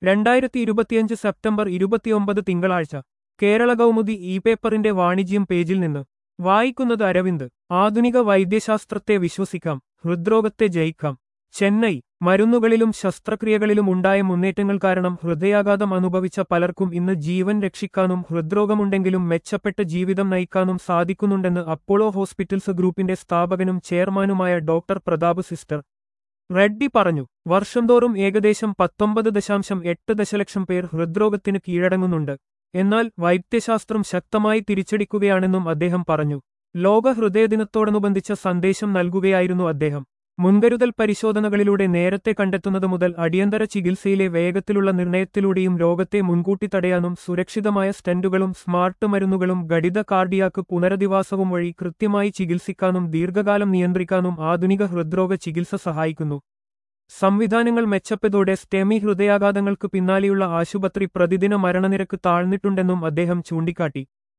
രണ്ടായിരത്തി ഇരുപത്തിയഞ്ച് സെപ്റ്റംബർ ഇരുപത്തിയൊമ്പത് തിങ്കളാഴ്ച കേരള കൗമുദി ഇ പേപ്പറിന്റെ വാണിജ്യം പേജിൽ നിന്ന് വായിക്കുന്നത് അരവിന്ദ് ആധുനിക വൈദ്യശാസ്ത്രത്തെ വിശ്വസിക്കാം ഹൃദ്രോഗത്തെ ജയിക്കാം ചെന്നൈ മരുന്നുകളിലും ശസ്ത്രക്രിയകളിലും ഉണ്ടായ മുന്നേറ്റങ്ങൾ കാരണം ഹൃദയാഘാതം അനുഭവിച്ച പലർക്കും ഇന്ന് ജീവൻ രക്ഷിക്കാനും ഹൃദ്രോഗമുണ്ടെങ്കിലും മെച്ചപ്പെട്ട ജീവിതം നയിക്കാനും സാധിക്കുന്നുണ്ടെന്ന് അപ്പോളോ ഹോസ്പിറ്റൽസ് ഗ്രൂപ്പിന്റെ സ്ഥാപകനും ചെയർമാനുമായ ഡോക്ടർ പ്രതാപ് സിസ്റ്റർ റെഡ്ഡി പറഞ്ഞു വർഷം തോറും ഏകദേശം പത്തൊമ്പത് ദശാംശം എട്ട് ദശലക്ഷം പേർ ഹൃദ്രോഗത്തിന് കീഴടങ്ങുന്നുണ്ട് എന്നാൽ വൈദ്യശാസ്ത്രം ശക്തമായി തിരിച്ചടിക്കുകയാണെന്നും അദ്ദേഹം പറഞ്ഞു ലോക ഹൃദയദിനത്തോടനുബന്ധിച്ച സന്ദേശം നൽകുകയായിരുന്നു അദ്ദേഹം മുൻകരുതൽ പരിശോധനകളിലൂടെ നേരത്തെ കണ്ടെത്തുന്നത് മുതൽ അടിയന്തര ചികിത്സയിലെ വേഗത്തിലുള്ള നിർണയത്തിലൂടെയും രോഗത്തെ മുൻകൂട്ടി തടയാനും സുരക്ഷിതമായ സ്റ്റെന്റുകളും സ്മാർട്ട് മരുന്നുകളും ഘടിത കാർഡിയാക്ക് പുനരധിവാസവും വഴി കൃത്യമായി ചികിത്സിക്കാനും ദീർഘകാലം നിയന്ത്രിക്കാനും ആധുനിക ഹൃദ്രോഗ ചികിത്സ സഹായിക്കുന്നു സംവിധാനങ്ങൾ മെച്ചപ്പെട്ടതോടെ സ്റ്റെമി ഹൃദയാഘാതങ്ങൾക്ക് പിന്നാലെയുള്ള ആശുപത്രി പ്രതിദിന മരണനിരക്ക് താഴ്ന്നിട്ടുണ്ടെന്നും അദ്ദേഹം ചൂണ്ടിക്കാട്ടി